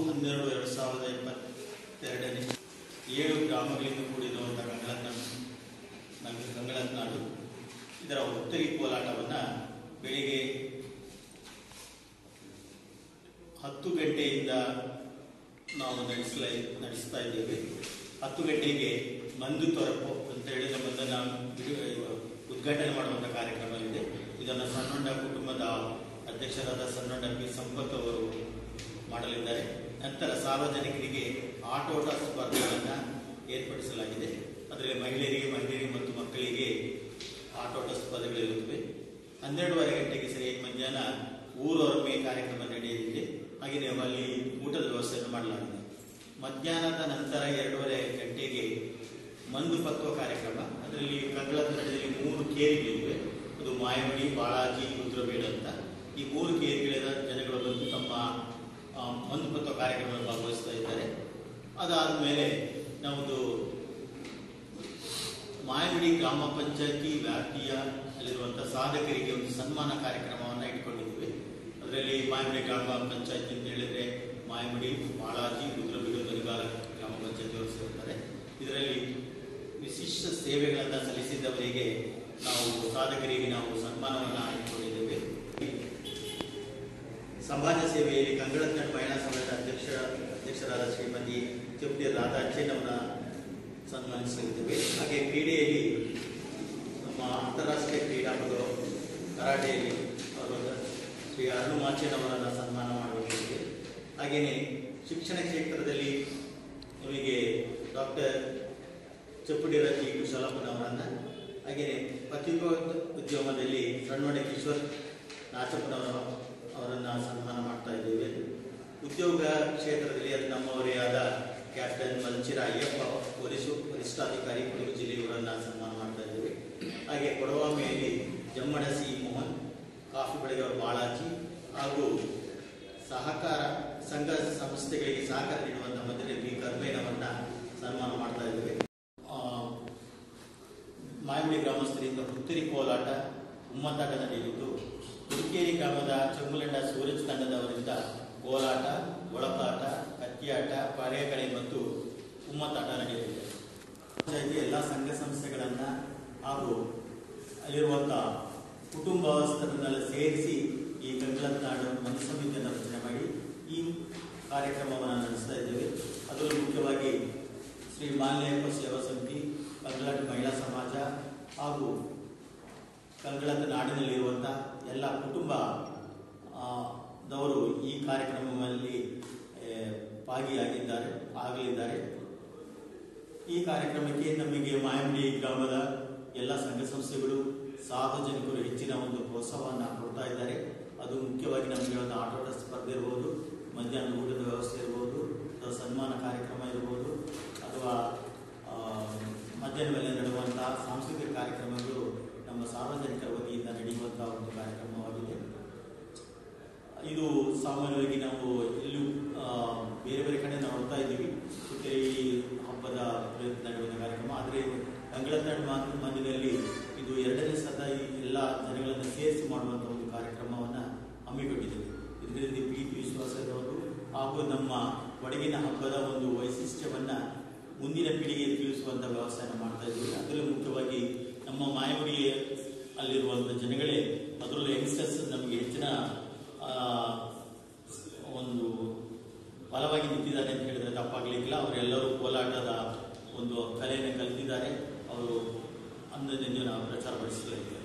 ಹನ್ನೆರಡು ಎರಡು ಸಾವಿರದ ಇಪ್ಪತ್ತೆರಡನೇ ಏಳು ಗ್ರಾಮಗಳಿಂದ ಕೂಡಿರುವಂಥ ಕಂಗಳತ್ನಾಡು ನಮಗೆ ಕಂಗಳತ್ನಾಡು ಇದರ ಉತ್ತರಿ ಕೋಲಾಟವನ್ನು ಬೆಳಿಗ್ಗೆ ಹತ್ತು ಗಂಟೆಯಿಂದ ನಾವು ನಡೆಸಲ ನಡೆಸ್ತಾ ಇದ್ದೇವೆ ಹತ್ತು ಗಂಟೆಗೆ ಮಂದು ತೊರಪು ಅಂತ ಹೇಳಿ ನಮ್ಮದನ್ನು ಬಿಡು- ಉದ್ಘಾಟನೆ ಮಾಡುವಂಥ ಕಾರ್ಯಕ್ರಮ ಇದೆ ಇದನ್ನು ಸಣ್ಣೊಂಡ ಕುಟುಂಬದ ಅಧ್ಯಕ್ಷರಾದ ಸಣ್ಣೊಂಡ ಪಿ ಸಂಪತ್ ಅವರು ಮಾಡಲಿದ್ದಾರೆ ನಂತರ ಸಾರ್ವಜನಿಕರಿಗೆ ಆಟೋಟ ಸ್ಪರ್ಧೆಗಳನ್ನು ಏರ್ಪಡಿಸಲಾಗಿದೆ ಅದರಲ್ಲಿ ಮಹಿಳೆಯರಿಗೆ ಮಹಿಳೆಯರಿಗೆ ಮತ್ತು ಮಕ್ಕಳಿಗೆ ಆಟೋಟ ಸ್ಪರ್ಧೆಗಳಿರುತ್ತವೆ ಹನ್ನೆರಡೂವರೆ ಗಂಟೆಗೆ ಸರಿಯಾಗಿ ಮಧ್ಯಾಹ್ನ ಊರೊರಮೆ ಕಾರ್ಯಕ್ರಮ ನಡೆಯಲಿದೆ ಹಾಗೆಯೇ ಅಲ್ಲಿ ಊಟದ ವ್ಯವಸ್ಥೆಯನ್ನು ಮಾಡಲಾಗಿದೆ ಮಧ್ಯಾಹ್ನದ ನಂತರ ಎರಡೂವರೆ ಗಂಟೆಗೆ ಮಂದು ಪತ್ವ ಕಾರ್ಯಕ್ರಮ ಅದರಲ್ಲಿ ಕಂಗಳದ ನಡೆದಲ್ಲಿ ಮೂರು ಕೇರಿಗಳಿವೆ ಅದು ಮಾಯಮಣಿ ಬಾಳಾಜಿ ರುದ್ರಬೇಡ ಅಂತ ಈ ಮೂರು ಕೇರಿಗಳ ಜನಗಳು ಬಂದು ತಮ್ಮ ಆ, ಮಂದು ಪತ್ವ ಕಾರ್ಯಕ್ರಮದಲ್ಲಿ ಭಾಗವಹಿಸ್ತಾ ಇದ್ದಾರೆ ಅದಾದ ಮೇಲೆ ನಮ್ಮದು ಮಾಯಮಡಿ ಗ್ರಾಮ ಪಂಚಾಯತಿ ವ್ಯಾಪ್ತಿಯ ಅಲ್ಲಿರುವಂಥ ಸಾಧಕರಿಗೆ ಒಂದು ಸನ್ಮಾನ ಕಾರ್ಯಕ್ರಮವನ್ನು ಇಟ್ಕೊಂಡಿದ್ದೀವಿ ಅದರಲ್ಲಿ ಮಾಯಮಡಿ ಗ್ರಾಮ ಪಂಚಾಯತಿ ಅಂತ ಹೇಳಿದ್ರೆ ಮಾಯಮಡಿ ಬಾಳಾಜಿ ರುದ್ರಬೀಡು ದರಿಗಾಲ ಗ್ರಾಮ ಪಂಚಾಯತಿಯವರು ಸೇರ್ತಾರೆ ಇದರಲ್ಲಿ ವಿಶಿಷ್ಟ ಸೇವೆಗಳನ್ನು ಸಲ್ಲಿಸಿದವರಿಗೆ ನಾವು ಸಾಧಕರಿಗೆ ನಾವು ಸನ್ಮಾನವನ್ನು ಇಟ್ಕೊಂಡಿದ್ದೇವೆ ಸಮಾಜ ಸೇವೆಯಲ್ಲಿ ಕಂಗಳತ್ನಾಡು ಮಹಿಳಾ ಸಮಾಜದ ಅಧ್ಯಕ್ಷ ಅಧ್ಯಕ್ಷರಾದ ಶ್ರೀಮತಿ ಚುಪ್ಟಿ ರಾಧಾ ಅಚ್ಚೇನವರ ಸನ್ಮಾನಿಸಲಿದ್ದೇವೆ ಹಾಗೆ ಕ್ರೀಡೆಯಲ್ಲಿ ನಮ್ಮ ಅಂತಾರಾಷ್ಟ್ರೀಯ ಕ್ರೀಡಾಪಟು ಕರಾಟೆಯಲ್ಲಿ ಅವರು ಶ್ರೀ ಅರುಣ್ ಮಾಚೇನವರನ್ನು ಸನ್ಮಾನ ಮಾಡಬೇಕಿದೆ ಹಾಗೆಯೇ ಶಿಕ್ಷಣ ಕ್ಷೇತ್ರದಲ್ಲಿ ನಮಗೆ ಡಾಕ್ಟರ್ ಚಪ್ಪುಡಿರಜಿ ಕುಶಲಪ್ಪನವರನ್ನು ಹಾಗೆಯೇ ಪತ್ರಿಕಾ ಉದ್ಯಮದಲ್ಲಿ ಸಣ್ಣೊಡೆ ಕಿಶೋರ್ ನಾಚಪ್ಪನವರ ಅವರನ್ನು ಸನ್ಮಾನ ಮಾಡ್ತಾ ಇದ್ದೇವೆ ಉದ್ಯೋಗ ಕ್ಷೇತ್ರದಲ್ಲಿ ಅದು ನಮ್ಮವರೇ ಆದ ಕ್ಯಾಪ್ಟನ್ ಮಲ್ಚಿರ ಅಯ್ಯಪ್ಪ ಪೊಲೀಸ್ ವರಿಷ್ಠಾಧಿಕಾರಿ ಕೊಡಗು ಜಿಲ್ಲೆಯವರನ್ನು ಸನ್ಮಾನ ಮಾಡ್ತಾ ಇದ್ದೇವೆ ಹಾಗೆ ಕೊಡವಾಮೆಯಲ್ಲಿ ಜಮ್ಮಡ ಸಿ ಮೋಹನ್ ಕಾಫಿ ಬೆಳೆದವರು ಬಾಳಾಜಿ ಹಾಗೂ ಸಹಕಾರ ಸಂಘ ಸಂಸ್ಥೆಗಳಿಗೆ ಸಹಕಾರ ನೀಡುವಂಥ ಮಧ್ಯೆ ಬಿ ಕರ್ಬೇನವರನ್ನ ಸನ್ಮಾನ ಮಾಡ್ತಾ ಇದ್ದೇವೆ ಆ, ಮಾಯಮಡಿ ಗ್ರಾಮಸ್ಥರಿಂದ ಹುತ್ತರಿ ಕೋಲಾಟ ಉಮ್ಮತ್ತಾಟ ನಡೆಯಿತು ಹುಡುಕೇರಿ ಗ್ರಾಮದ ಚಂಗುಲಂಡ ಸೂರಜ್ ತಂಡದವರಿಂದ ಕೋಲಾಟ ಒಳಕಾಟ ಕತ್ತಿಯಾಟ ಪರೆಕಳೆ ಮತ್ತು ಉಮ್ಮತ್ತಾಟ ನಡೆಯಲಿದೆ ಪಂಚಾಯತಿ ಎಲ್ಲ ಸಂಘ ಸಂಸ್ಥೆಗಳನ್ನು ಹಾಗೂ ಅಲ್ಲಿರುವಂಥ ಕುಟುಂಬಸ್ಥರನ್ನೆಲ್ಲ ಸೇರಿಸಿ ಈ ಕಂಗಳತ್ನಾಡು ಮನೆ ಸಮಿತಿಯನ್ನು ರಚನೆ ಮಾಡಿ ಈ ಕಾರ್ಯಕ್ರಮವನ್ನು ನಡೆಸ್ತಾ ಇದ್ದೇವೆ ಅದರಲ್ಲೂ ಮುಖ್ಯವಾಗಿ ಶ್ರೀ ಮಾಲ್ಯಪ್ಪ ಸೇವಾ ಸಮಿತಿ ಕಂಗಳಾಟ ಮಹಿಳಾ ಸಮಾಜ ಹಾಗೂ ಕಂಗಳದ ನಾಡಿನಲ್ಲಿರುವಂಥ ಎಲ್ಲ ಕುಟುಂಬ ಆ, ದವರು ಈ ಕಾರ್ಯಕ್ರಮದಲ್ಲಿ ಆ, ಭಾಗಿಯಾಗಿದ್ದಾರೆ ಆಗಲಿದ್ದಾರೆ ಈ ಕಾರ್ಯಕ್ರಮಕ್ಕೆ ನಮಗೆ ಮಾಯಮಡಿ ಗ್ರಾಮದ ಎಲ್ಲ ಸಂಘ ಸಂಸ್ಥೆಗಳು ಸಾರ್ವಜನಿಕರು ಹೆಚ್ಚಿನ ಒಂದು ಪ್ರೋತ್ಸಾಹವನ್ನು ಕೊಡ್ತಾ ಇದ್ದಾರೆ ಅದು ಮುಖ್ಯವಾಗಿ ನಮಗೆ ಒಂದು ಆಟೋಟ ಸ್ಪರ್ಧೆ ಇರ್ಬೋದು ಮಧ್ಯಾಹ್ನದ ಊಟದ ವ್ಯವಸ್ಥೆ ಇರ್ಬೋದು ಅಥವಾ ಸನ್ಮಾನ ಕಾರ್ಯಕ್ರಮ ಇರ್ಬೋದು ಅಥವಾ ಆ, ಮಧ್ಯಾಹ್ನ ಮೇಲೆ ನಡೆಯುವಂತಹ ಸಾಂಸ್ಕೃತಿಕ ಕಾರ್ಯಕ್ರಮಗಳು ನಮ್ಮ ಸಾರ್ವಜನಿಕರ ವತಿಯಿಂದ ನಡೆಯುವಂತಹ ಒಂದು ಕಾರ್ಯಕ್ರಮವಾಗಿದೆ ಇದು ಸಾಮಾನ್ಯವಾಗಿ ನಾವು ಎಲ್ಲೂ ಆ, ಬೇರೆ ಬೇರೆ ಕಡೆ ನಾವು ನೋಡ್ತಾ ಇದ್ದೀವಿ ಮತ್ತೆ ಈ ಹಬ್ಬದ ಪ್ರಯುಕ್ತ ನಡೆಯುವಂಥ ಕಾರ್ಯಕ್ರಮ ಆದರೆ ಅಂಗಳನಾಡು ಮಂದಿನಲ್ಲಿ ಇದು ಎರಡನೇ ಸತ ಈ ಎಲ್ಲ ಜನಗಳನ್ನು ಸೇರಿಸಿ ಮಾಡುವಂಥ ಒಂದು ಕಾರ್ಯಕ್ರಮವನ್ನು ಹಮ್ಮಿಕೊಂಡಿದ್ದೇವೆ ಇದರಿಂದ ಪ್ರೀತಿ ವಿಶ್ವಾಸದವರು ಹಾಗೂ ನಮ್ಮ ಒಡಗಿನ ಹಬ್ಬದ ಒಂದು ವೈಶಿಷ್ಟ್ಯವನ್ನು ಮುಂದಿನ ಪೀಳಿಗೆಗೆ ತಿಳಿಸುವಂಥ ವ್ಯವಸ್ಥೆಯನ್ನು ಮಾಡ್ತಾ ಇದ್ದೀವಿ ಅದರಲ್ಲೂ ಮುಖ್ಯವಾಗಿ ನಮ್ಮ ಮಾಯಮಡಿ ಅಲ್ಲಿರುವಂಥ ಜನಗಳೇ ಅದರಲ್ಲೂ ಯಂಗ್ಸ್ಟರ್ಸ್ ನಮಗೆ ಹೆಚ್ಚಿನ ಆ, ಒಂದು ಬಲವಾಗಿ ನಿಂತಿದ್ದಾರೆ ಅಂತ ಹೇಳಿದ್ರೆ ತಪ್ಪಾಗಲಿಕ್ಕಿಲ್ಲ ಅವರೆಲ್ಲರೂ ಕೋಲಾಟದ ಒಂದು ಕಲೆಯನ್ನು ಕಲಿತಿದ್ದಾರೆ ಅವರು ಅಂದದಿಂದ ನಾವು ಪ್ರಚಾರಪಡಿಸ್ತಾ ಇದ್ದೇವೆ